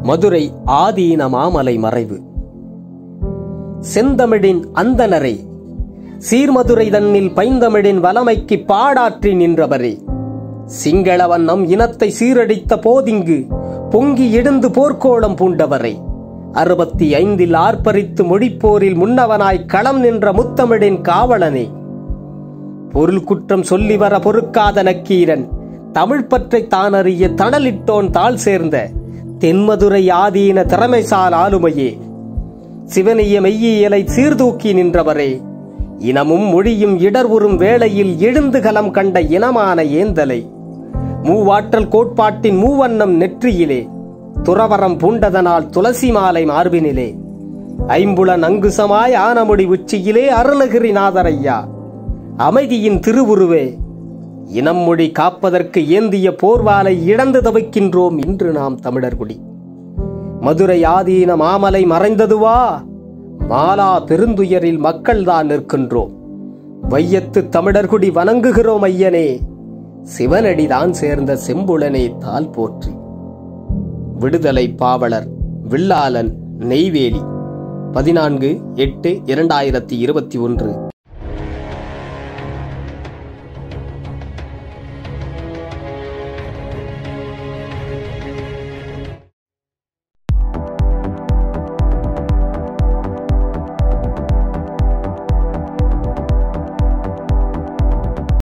மதுரை ஆதீன மாமலை மறைவு செந்தமிழின் அந்தனரே சீர்மதுரை தன்னில் பைந்தமிழின் வலமைக்கு பாடாற்றி நின்றவரே சிங்களவன் நம் இனத்தை சீரடித்த போதிங்கு பொங்கி எழுந்து போர்க்கோளம் பூண்டவரை அறுபத்தி ஐந்தில் ஆர்ப்பரித்து மொழிப்போரில் முன்னவனாய் களம் நின்ற முத்தமிழின் காவலனே பொருள் குற்றம் சொல்லி வர பொறுக்காத நக்கீரன் தமிழ் பற்றை தானறிய தணலிட்டோன் தாழ் சேர்ந்த தென்மதுரை ஆதீன திறமைசால் ஆளுமையே சிவனிய மெய்யியலை சீர்தூக்கி நின்றவரே இனமும் மொழியும் இடர்வுறும் வேளையில் எழுந்து கலம் கண்ட இனமான ஏந்தலை மூவாற்றல் கோட்பாட்டின் மூவண்ணம் நெற்றியிலே துறவரம் பூண்டதனால் துளசி மாலை மார்பினிலே ஐம்புலன் அங்குசமாய் ஆனமுடி உச்சியிலே அருணகிரிநாதரையா அமைதியின் திருவுருவே இனம் மொழி காப்பதற்கு ஏந்திய போர்வாலை இழந்து தவிக்கின்றோம் இன்று நாம் தமிழர்குடி மதுரை ஆதீன மாமலை மறைந்ததுவா மாலா பெருந்துயரில் மக்கள்தான் நிற்கின்றோம் வையத்து தமிழர்குடி வணங்குகிறோம் ஐயனே சிவனடிதான் சேர்ந்த செம்புலனே தால் போற்றி விடுதலை பாவலர் வில்லாளன் நெய்வேலி பதினான்கு எட்டு இரண்டாயிரத்தி இருபத்தி ஒன்று